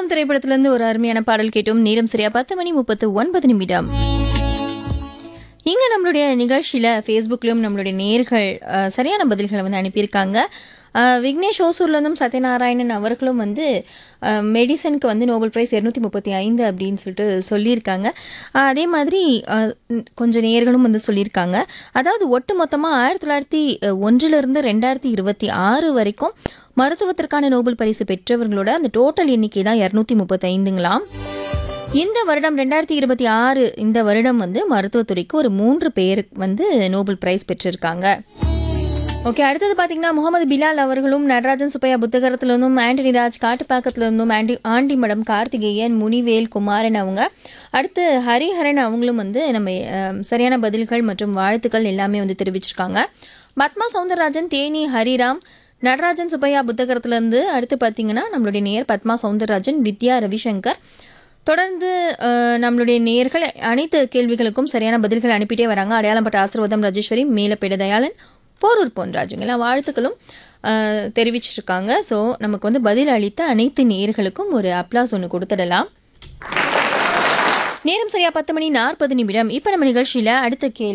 சூரம் திரைப்படத்திலிருந்து ஒரு அருமையான பாடல் கேட்டோம் நேரம் சரியா பத்து மணி முப்பத்து ஒன்பது நிமிடம் இங்கே நம்மளுடைய நிகழ்ச்சியில் ஃபேஸ்புக்லேயும் நம்மளுடைய நேர்கள் அஹ், சரியான பதில்களை வந்து அனுப்பியிருக்காங்க அஹ், விக்னேஷ் ஓசூர்லேருந்தும் சத்யநாராயணன் அவர்களும் வந்து அஹ், மெடிசனுக்கு வந்து நோபல் ப்ரைஸ் இரநூத்தி முப்பத்தி ஐந்து அப்படின்னு சொல்லிட்டு சொல்லியிருக்காங்க அஹ், அதே மாதிரி அஹ், ம், கொஞ்சம் நேர்களும் வந்து சொல்லியிருக்காங்க அதாவது ஒட்டு மொத்தமாக ஆயிரத்தி தொள்ளாயிரத்தி ஒன்றிலிருந்து ரெண்டாயிரத்தி இருபத்தி ஆறு வரைக்கும் மருத்துவத்திற்கான நோபல் பரிசு பெற்றவர்களோட அந்த டோட்டல் எண்ணிக்கை தான் இரநூத்தி முப்பத்தி ஐந்துங்களாம் இந்த வருடம் ரெண்டாயிரத்தி இருபத்தி ஆறு இந்த வருடம் வந்து மருத்துவத்துறைக்கு ஒரு மூன்று பேர் வந்து நோபல் பிரைஸ் பெற்றிருக்காங்க ஓகே அடுத்தது பார்த்தீங்கன்னா முகமது பிலால் அவர்களும் நடராஜன் சுப்பையா புத்தகத்திலிருந்தும் ஆண்டனி ராஜ் காட்டுப்பாக்கத்திலிருந்தும் ஆண்டி ஆண்டிமடம் கார்த்திகேயன் முனிவேல் குமாரன் அவங்க அடுத்து ஹரிஹரன் அவங்களும் வந்து நம்ம அஹ், சரியான பதில்கள் மற்றும் வாழ்த்துக்கள் எல்லாமே வந்து தெரிவிச்சிருக்காங்க பத்மா சவுந்தரராஜன் தேனி ஹரிராம் நடராஜன் சுப்பையா புத்தகத்திலிருந்து அடுத்து பார்த்தீங்கன்னா நம்மளுடைய நேர் பத்மா சவுந்தரராஜன் வித்யா ரவிசங்கர் தொடர்ந்து அஹ், நம்மளுடைய நேர்கள் அனைத்து கேள்விகளுக்கும் சரியான பதில்கள் அனுப்பிட்டே வராங்க அடையாளம்பட்ட ஆசீர்வாதம் ராஜேஸ்வரி மேலப்பேட தயாளன் போரூர் போன்ராஜுங்க எல்லாம் வாழ்த்துக்களும் அஹ், தெரிவிச்சிருக்காங்க ஸோ நமக்கு வந்து பதில் அளித்த அனைத்து நேர்களுக்கும் ஒரு அப்ளாஸ் ஒன்று கொடுத்துடலாம் நேரம் சரியா பத்து மணி நாற்பது நிமிடம் இப்போ நம்ம நிகழ்ச்சியில் அடுத்த கேள்வி